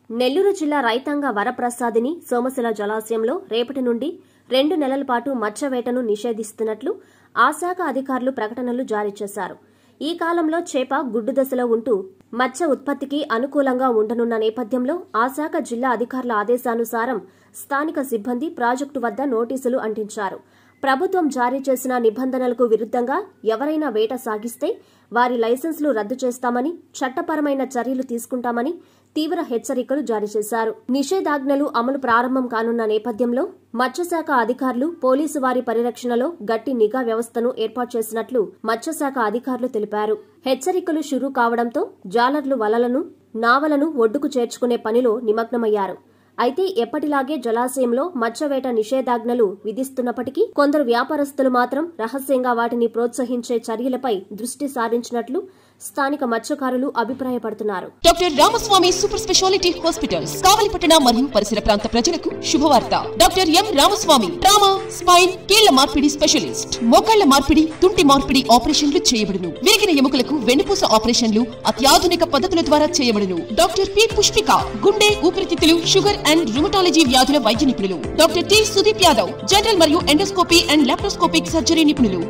నెల్లూరు జిల్లా రైతాంగ వరప్రసాదిని సోమశిల జలాశయంలో రేపటి నుండి రెండు నెలల పాటు మత్స్యవేటను నిషేధిస్తున్నట్లు ఆ శాఖ అధికారులు ప్రకటనలు జారీ చేశారు ఈ కాలంలో చేప గుడ్డు దశలో ఉంటూ మత్స్య ఉత్పత్తికి అనుకూలంగా ఉండనున్న నేపథ్యంలో ఆ శాఖ జిల్లా అధికారుల ఆదేశానుసారం స్థానిక సిబ్బంది ప్రాజెక్టు వద్ద నోటీసులు అంటించారు ప్రభుత్వం జారీ చేసిన నిబంధనలకు విరుద్దంగా ఎవరైనా వేట సాగిస్తే వారి లైసెన్సులు రద్దు చేస్తామని చట్టపరమైన చర్యలు తీసుకుంటామని తీవ్ర హెచ్చరికలు జారీ చేశారు నిషేధాజ్ఞలు అమలు ప్రారంభం కానున్న నేపథ్యంలో మత్స్యశాఖ అధికారులు పోలీసు వారి పరిరక్షణలో గట్టి నిఘా వ్యవస్థను ఏర్పాటు చేసినట్లు మత్స్యశాఖ అధికారులు తెలిపారు హెచ్చరికలు షురూ కావడంతో జాలర్లు వలలను నావలను ఒడ్డుకు చేర్చుకునే పనిలో నిమగ్నమయ్యారు అయితే ఎప్పటిలాగే జలాశయంలో మత్స్యవేట నిషేధాజ్ఞలు విధిస్తున్నప్పటికీ కొందరు వ్యాపారస్తులు మాత్రం రహస్యంగా వాటిని ప్రోత్సహించే చర్యలపై దృష్టి సారించినట్లు స్థానిక మత్స్యకారులు అభిప్రాయపడుతున్నారు doctor Ramaswamy super speciality hospitals కావలిపట్టణ మరియు పరిసర ప్రాంత ప్రజలకు శుభవార్త doctor M Ramaswamy trauma spine కీళ్ల మార్పిడి స్పెషలిస్ట్ మోకాళ్ల మార్పిడి తుంటి మార్పిడి ఆపరేషన్లు చేయబడును విరిగిన ఎముకలకు వెన్నుపూస ఆపరేషన్లు అత్యాధునిక పద్ధతుల ద్వారా చేయబడును డాక్టర్ పి పుష్పిక గుండె ఊపిరితిత్తులు షుగర్ అండ్ రుమటాలజీ వ్యాధుల వైద్య నిపుణులు doctor T Sudeep Yadav general మరియు ఎండోస్కోపీ అండ్ లాప్రోస్కోపిక్ సర్జరీ నిపుణులు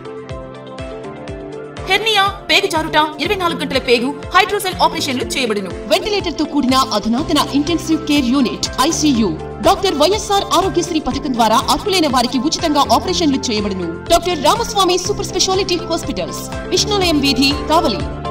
హెర్నియా పేగు జారుట ఇరవై నాలుగు గంటల పేగు హైడ్రోసెల్ ఆపరేషన్లు చేయబడును వెంటిలేటర్ తో కూడిన అధునాతన intensive care unit ICU doctor YSR Aarogyasri పథకం ద్వారా అర్హులైన వారికి ఉచితంగా ఆపరేషన్లు చేయబడును doctor Ramaswamy super speciality hospitals Vishnulayam వీధి కావలి